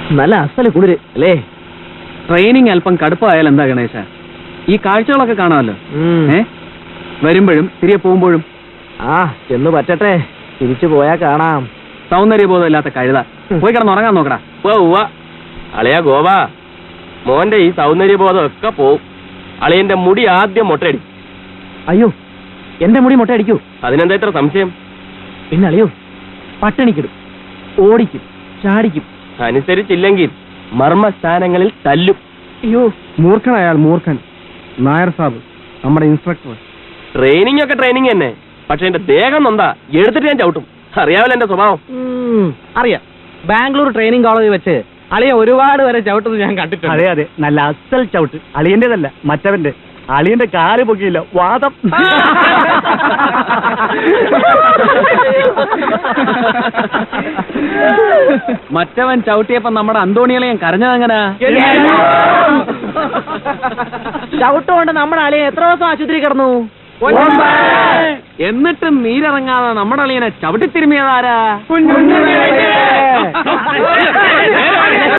നല്ല അസല് കുളിര് അല്ലേ ട്രെയിനിങ് അല്പം കടുപ്പമായാൽ എന്താ ഗണേശ ഈ കാഴ്ചകളൊക്കെ കാണാമല്ലോ ഉം. ഏ വരുമ്പോഴും തിരികെ പോകുമ്പോഴും ആ ചെന്ന് പറ്റട്ടെ തിരിച്ചു പോയാ കാണാം സൗന്ദര്യബോധം ഇല്ലാത്ത കഴുത പോയി കിടന്ന് ഉറങ്ങാൻ നോക്കടാ ഉവ്വ ഉവ്വ അളിയ ഗോവ മോന്റെ ഈ സൗന്ദര്യബോധം ഒക്കെ പോവും അളിയന്റെ മുടി ആദ്യം മുട്ടയടി അയ്യോ എന്റെ മുടി മുട്ട അടിക്കൂ അതിനെന്താ ഇത്ര സംശയം പിന്നെ അളിയോ പട്ടണിക്കിടും ഓടിക്കും ചാടിക്കും അനുസരിച്ചില്ലെങ്കിൽ മർമ്മസ്ഥാനങ്ങളിൽ തല്ലും അയ്യോ മൂർഖൻ അയാൾ മൂർഖൻ നായർ സാബ് നമ്മുടെ ഇൻസ്ട്രക്ടർ ട്രെയിനിങ് ഒക്കെ ട്രെയിനിങ് തന്നെ പക്ഷെ എന്റെ ദേഹം നൊന്താ എടുത്തിട്ട് ഞാൻ ചവിട്ടും അറിയാമല്ലോ എന്റെ സ്വഭാവം ഉം, അറിയാം ബാംഗ്ലൂർ ട്രെയിനിങ് കോളേജിൽ വെച്ച് അളിയ ഒരുപാട് വരെ ചവിട്ടുന്നത് ഞാൻ കണ്ടിട്ടുണ്ട് അതെ അതെ നല്ല അസൽ ചവിട്ട് അളിയന്റേതല്ല മറ്റവന്റെ അളിയന്റെ കാല് പൊക്കിയില്ല വാദം മറ്റവൻ ചവിട്ടിയപ്പോ നമ്മുടെ അന്തോണികളെയും കരഞ്ഞതെങ്ങനാ ചവിട്ടുകൊണ്ട് നമ്മുടെ അളിയ എത്ര ദിവസം ആശുപത്രി കിടന്നു എന്നിട്ടും നീരിറങ്ങാതെ നമ്മുടെ അളിയനെ ചവിട്ടിത്തിരുമിയതാരാ